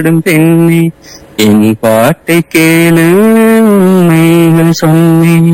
பாடும் பெண்ணே என் பாட்டை கேளு உண்மைகள் சொன்னேன்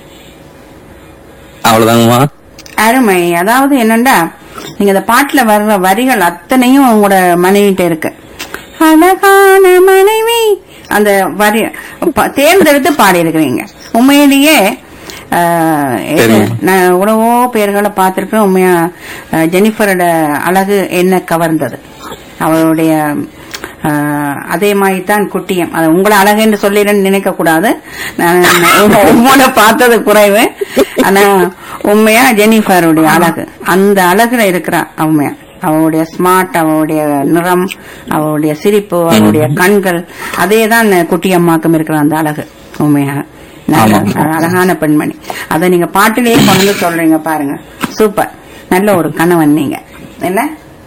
அவ்வளவுதாங்கம்மா அருமை அதாவது என்னண்டா நீங்க இந்த பாட்டுல வர்ற வரிகள் அத்தனையும் உங்களோட மனைவிட்ட இருக்கு அழகான மனைவி அந்த வரி ப- தேர்ந்தெடுத்து பாடி இருக்கிறீங்க உண்மையிலேயே ஆஹ், இது, சரிங்க. நான் எவ்வளவோ பேர்களை பார்த்திருக்கேன் உண்மையா ஆஹ், ஜெனிஃபரோட அழகு என்ன கவர்ந்தது அவருடைய ஆஹ், அதே மாதிரி தான் குட்டியம் அது உங்களை அழகுன்னு சொல்லிடுன்னு நினைக்க கூடாது நான் உங்க- உங்களோட பார்த்தது குறைவு ஆனா உண்மையா ஜெனிஃபருடைய அழகு அந்த அழகுல இருக்கிறா உண்மையா அவளுடைய ஸ்மார்ட் அவளுடைய நிறம் அவளுடைய சிரிப்பு அவளுடைய கண்கள் அதே தான் குட்டியம்மாக்கும் இருக்கிற அந்த அழகு உண்மையா நல்ல ஆமா. அழகான பெண்மணி அதை நீங்க பாட்டிலேயே கொண்டு வந்து சொல்றீங்க பாருங்க சூப்பர் நல்ல ஒரு கணவன் நீங்க என்ன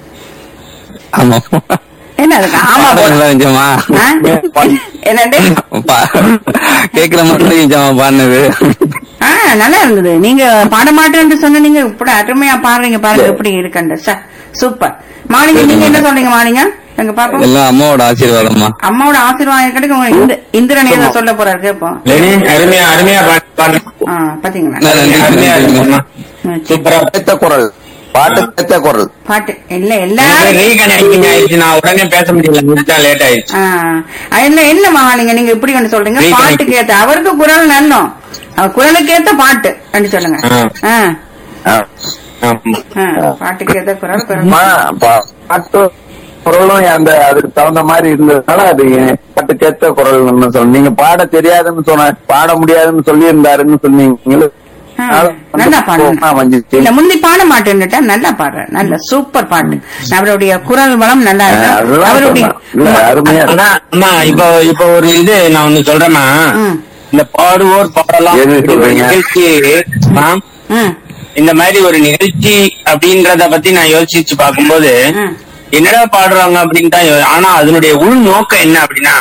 ஆமா என்ன அதுக்கு ஆமா போடு. நல்லா இருந்துச்சும்மா ஆ? என்னண்டு பா- கேக்குற மாதிரி இருந்துச்சாமா பாடினது ஆ நல்லா இருந்தது நீங்க பாட மாட்டேன்னு சொன்ன நீங்க இப்படி அருமையா பாடுறீங்க பாருங்க எப்படி இருக்குன்னு ச- சூப்பர் மாலிங்க நீங்க என்ன சொல்றீங்க மாலிங்க எங்க பாப்போம் எல்லாம் அம்மாவோட ஆசீர்வாதம்மா அம்மாவோட ஆசீர்வாதம் கிடைக்கும் உங்களுக்கு இந்த- இந்திரன் ஏதோ சொல்ல போறாரு கேப்போம் லெனின் அருமையா அருமையா பாட்டு பாடு. ஆ, பாத்தீங்களா நன்றி, நன்றி, அருமையா நன்றி. இருக்கும்மா. ம், சரி. சூப்பரா கேட்ட குரல் பாட்டு கேட்ட குரல் பாட்டு இல்ல எனக்கு எல்லாரும் ரீகனெக்டிங் ஆயிடுச்சு நான் உடனே பேச முடியல முடிச்சா லேட் ஆயிடுச்சு ஆ, இல்ல என்ன மகாலிங்க நீங்க இப்படி ஒன்று சொல்றீங்க Reconnect. பாட்டுக்கு ஏத்த அவருக்கு குரல் நல்லோம் அவர் குரலுக்கு ஏத்த பாட்டு அப்படி சொல்லுங்க ஆ. ஆ, ஆ. ஆமா. ஆ, பாட்டுக்கு ஏத்த குரல் குரல் அம்மா, பா- பாட்டு குரலும் அந்த அதுக்கு தகுந்த மாதிரி இருந்ததுனால அது பாட்டு கேட்ட குரல் சொன்ன நீங்க பாட தெரியாதுன்னு சொன்ன பாட முடியாதுன்னு சொல்லி இருந்தாருன்னு சொன்னீங்களே ஆ, அது நல்லா வந்து பாடுங்க வந்துச்சு. இல்ல முந்தி பாட மாட்டேன்னுட்டா நல்லா பாடுற நல்ல சூப்பர் பாட்டு அவருடைய குரல் வளம் நல்லா ஆ, இருக்கு அதுதான் அவருடைய சொன்னேன். இல்ல, அருமையா இருக்கு. ஆனா அம்மா இப்போ இப்போ ஒரு இது நான் ஒண்ணு சொல்றேன்னா ம். இந்த பாடுவோர் பாடலாம் எது இப்படி ஒரு சொல்றீங்க? நிகழ்ச்சி ஆ, ம், இந்த மாதிரி ஒரு நிகழ்ச்சி அப்படின்றத பத்தி நான் யோசிச்சு பார்க்கும்போது ம். என்னடா பாடுறாங்க அப்படின்னு தான் யோ- ஆனா அதனுடைய உள் நோக்கம் என்ன அப்படின்னா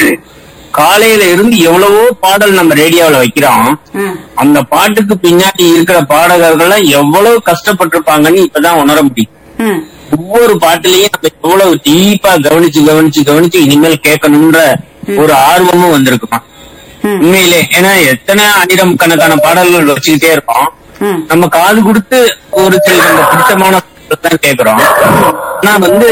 காலையில இருந்து எவ்வளவோ பாடல் நம்ம ரேடியோவில் வைக்கிறோம் ம். அந்த பாட்டுக்கு பின்னாடி இருக்கிற பாடகர்கள் எவ்வளவு கஷ்டப்பட்டிருப்பாங்கன்னு இப்பதான் உணர முடியும் ம், ஒவ்வொரு பாட்டுலயும் நம்ம எவ்வளவு டீப்பா கவனிச்சு கவனிச்சு கவனிச்சு இனிமேல் கேட்கணும்ன்ற ஒரு ஆர்வமும் வந்திருக்குமா ம். உண்மையிலே ஏன்னா எத்தனை ஆயிரம் கணக்கான பாடல்கள் வச்சுக்கிட்டே இருக்கோம் ம். நம்ம காது கொடுத்து ஒரு சில நம்ம பிடிச்சமான பாடல்கள் தான் கேக்குறோம் ஆனா வந்து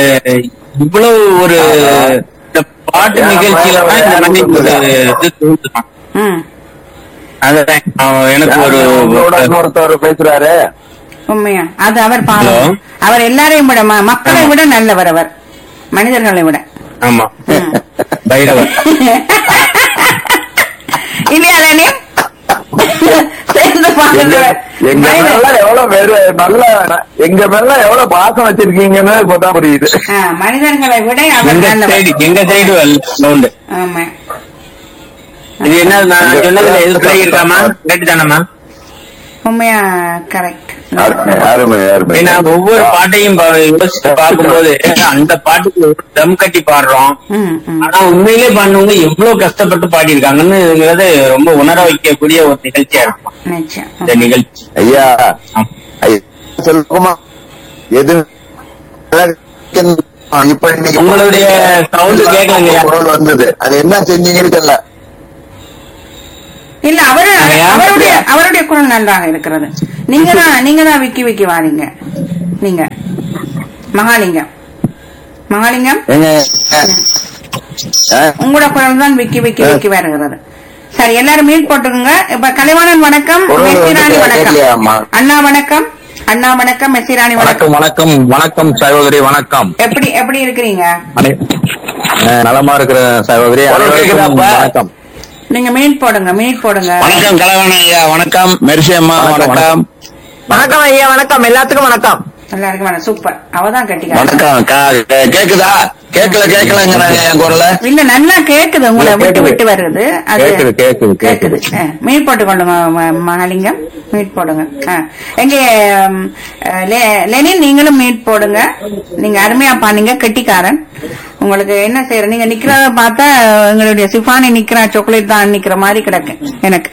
இவ்வளவு ஒரு இந்த பாட்டு நிகழ்ச்சியில தான் இந்த மாதிரி ஒரு இது தோன்றுமா ம். அதுதான் அவன் எனக்கு ஒரு உங்களோட இன்னொருத்தவர் பேசுறாரு உண்மையா அது அவர் பாவம் Hello? அவர் எல்லாரையும் விட ம- மக்களை விட நல்லவர் அவர் மனிதர்களை விட ஆமா ம். பைரவர் இல்லையா லெனின் சேர்ந்து எங்க பாருங்க எங்க மேல எவ்வளவு வேறு நல்ல எங்க மேல எவ்வளவு பாசம் வச்சிருக்கீங்கன்னு இப்பதான் புரியுது ஆ, மனிதர்களை விட அவர் எங்க நல்லவர் சைடு எங்க சைடு சவுண்டு ஆமா இது என்ன நான் சொன்னதுல எது பிழை இருக்காமா கரெக்ட் தானம்மா உண்மையா கரெக்ட் அருமை அருமை அருமை ஏன்னா ஒவ்வொரு பாட்டையும் பா- யோசிச்சு பார்க்கும்போது அந்த பாட்டுக்கு தம் கட்டி பாடுறோம் ம் ம் ஆனா உண்மையிலே பாடுனவங்க எவ்வளவு கஷ்டப்பட்டு பாடியிருக்காங்கன்னு ரொம்ப உணர வைக்கக்கூடிய ஒரு நிகழ்ச்சியா இருக்கும் நிச்சயம் இந்த நிகழ்ச்சி ஐயா ஆமா. ஐயா சொல்லுமா எது இப்ப இன்னைக்கு உங்களுடைய sound கேட்கலைங்கய்யா. குரல் வந்தது அது என்ன செஞ்சீங்கன்னு தெரியல இல்ல அவரு ஐயா. அவருடைய அவருடைய குரல் நன்றாக இருக்கிறது நீங்க தான் நீங்க தான் விக்கி விக்கி வாரீங்க நீங்க மகாலிங்கம் மகாலிங்கம் ஏங்க ஆ? உங்களோட குரல் தான் விக்கி விக்கி விக்கி வருகிறது சரி எல்லாரும் மீட் போட்டுக்கோங்க இப்ப கலைவாணன் வணக்கம் குரல் வந்து மெஸ்ஸிராணி வணக்கம் கேட்கலையாம்மா? அண்ணா வணக்கம் அண்ணா வணக்கம் மெஸ்ஸிராணி வணக்கம் வணக்கம் வணக்கம் வணக்கம் சகோதரி வணக்கம் எப்படி எப்படி இருக்கிறீங்க அனை- ஆ, நலமா இருக்கிற சகோதரி அனைவருக்கும் வணக்கம் நீங்க மீட் போடுங்க மீட் போடுங்க வணக்கம் கலவண ஐயா வணக்கம் மெர்சி அம்மா வணக்கம் வணக்கம் ஐயா வணக்கம் எல்லாத்துக்கும் வணக்கம் எல்லாருக்கும் வேணாம் சூப்பர் அவதான் கட்டிக்காரு வணக்கம் கா- கே- கேக்குதா கேட்கல கேட்கலங்கிறாங்க என் குரல இல்ல நல்லா கேக்குது உங்களை இல்ல, விட்டு கேக்குது. விட்டு வருது அது கேக்குது, கேக்குது, கேக்குது. ஆ, மீட் போட்டு கொள்ளுங்க ம- மகாலிங்கம் மீட் போடுங்க ஆ. எங்க ம், லெ- லெனின் நீங்களும் மீட் போடுங்க நீங்க அருமையா பாருங்க கெட்டிக்காரன் உங்களுக்கு என்ன செய்யற நீங்க நிக்கிறத பார்த்தா எங்களுடைய சிஃபானி நிக்கிறா சாக்லேட் தான் நிக்கிற மாதிரி கிடக்கு எனக்கு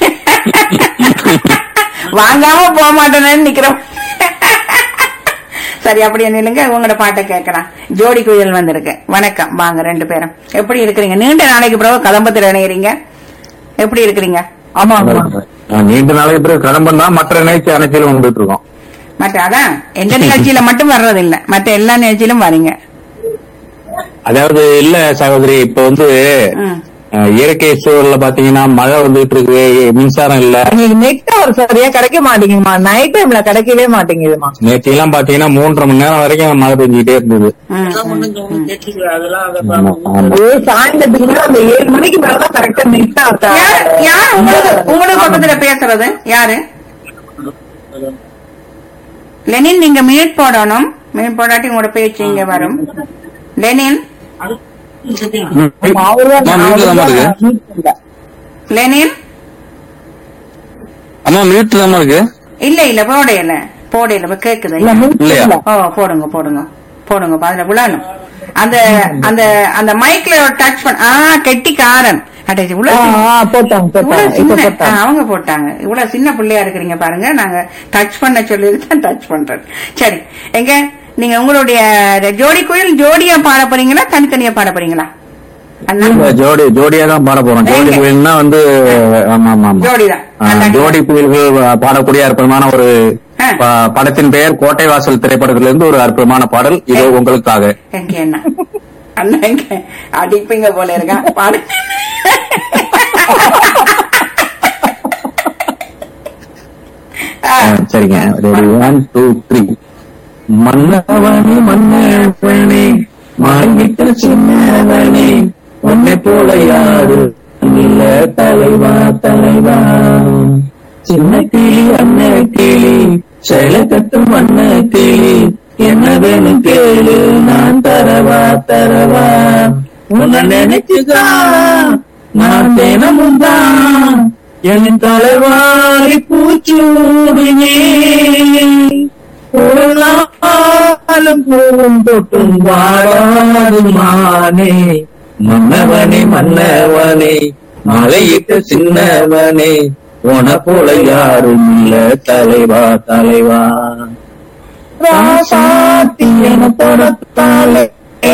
வாங்காம போக மாட்டேன்னு நிக்கிற சரி அப்படியே நில்லுங்க உங்களோட பாட்டை கேட்கலாம் ஜோடி குயில் வந்திருக்கு வணக்கம் வாங்க ரெண்டு பேரும் எப்படி இருக்கிறீங்க நீண்ட நாளைக்கு பிறகு கதம்பத்தில் இணையறீங்க எப்படி இருக்கிறீங்க ஆமா ஆமா நான் நீண்ட நாளைக்கு பிறகு கடம்பம் தான் மற்ற நிகழ்ச்சி அனைத்திலும் வந்துட்டு இருக்கோம் மற்ற அதான் எந்த நிகழ்ச்சியில மட்டும் வர்றது இல்ல மற்ற எல்லா நிகழ்ச்சியிலும் வரீங்க அதாவது இல்ல சகோதரி இப்ப வந்து ம். அஹ், இயற்கை சூழல்ல பாத்தீங்கன்னா மழை வந்துட்டு இருக்கு மின்சாரம் இல்ல உங்களுக்கு நெட் டவர் சரியா கிடைக்க மாட்டேங்குதுமா நைட் டைம்ல கிடைக்கவே மாட்டேங்குதுமா நேற்று எல்லாம் பாத்தீங்கன்னா மூன்றரை மணி நேரம் வரைக்கும் மழை பெஞ்சிக்கிட்டே இருந்தது ம், ம், ம். ஆமா, ஆமா. அது சாயந்தரத்துக்கு அந்த ஏழு மணிக்கு மேலதான் கரெக்டா நெட் யார் யார் உங்களுக்கு உங்களுக்கு பக்கத்துல பேசுறது யாரு லெனின் நீங்க மியூட் போடணும் மியூட் போடாட்டி உங்களோட பேச்சு இங்க வரும் லெனின் நான் வீட்டுல தான் இருக்கு லெனின் அம்மா மியூட் தான் இருக்கு இல்ல இல்ல போடையில போடையில இப்ப கேக்குது இல்லையா ஓ போடுங்க போடுங்க போடுங்க அதுல விழணும் அந்த அந்த அந்த மைக்ல டச் பண்ண ஆ கெட்டிக்காரன் அடே, இவ்வளவு சின்ன- போட்டாங்க இவ்வளவு போட்டாங்க இப்ப சின்ன- ஆ, போட்டாங்க அவங்க போட்டாங்க இவ்வளவு சின்ன பிள்ளையா இருக்கிறீங்க பாருங்க நாங்க டச் பண்ண சொல்லி தான் டச் பண்றோம் சரி எங்க நீங்க உங்களுடைய ஜோடி கோயில் ஜோடியா பாட போறீங்களா தனித்தனியா பாட போறீங்களா அண்ணா இல்ல, ஜோடி ஜோடியா தான் பாட போறோம் ஜோடி எங்க? புயல்னா வந்து ஆமா ஆமா ஆமா ஜோடிதான் ஆ, ஜோடி புயல்கள் பாடக்கூடிய அற்புதமான ஒரு ஆ. ப- படத்தின் பெயர் கோட்டை வாசல் திரைப்படத்திலிருந்து ஒரு அற்புதமான பாடல் இது உங்களுக்காக எங்க என்ன அண்ணா எங்க அடிப்பீங்க போல இருக்கா பாடு ஆ, ஆ, சரிங்க ரெடி ஒன் டூ த்ரீ மன்னவனே மன்னவனே மாங்கிட்ட சின்னவனே உன்னை போல யாரு இல்ல தலைவா தலைவா சின்ன கிளி அண்ண கிளி செயல கட்டும் அண்ண கிளி என்ன வேணும் கேளு நான் தரவா தரவா உன்னை நினைச்சுதான் நான் தினமும் தான் என் தலைவாரி பூச்சூடினே ஒரு நாளும் பூவும் தொட்டும் வாழாது மானே மன்னவனே மன்னவனே மலையிட்ட சின்னவனே உன போல யாரும் இல்ல தலைவா தலைவா ராசாத்தி என தொடத்தாலே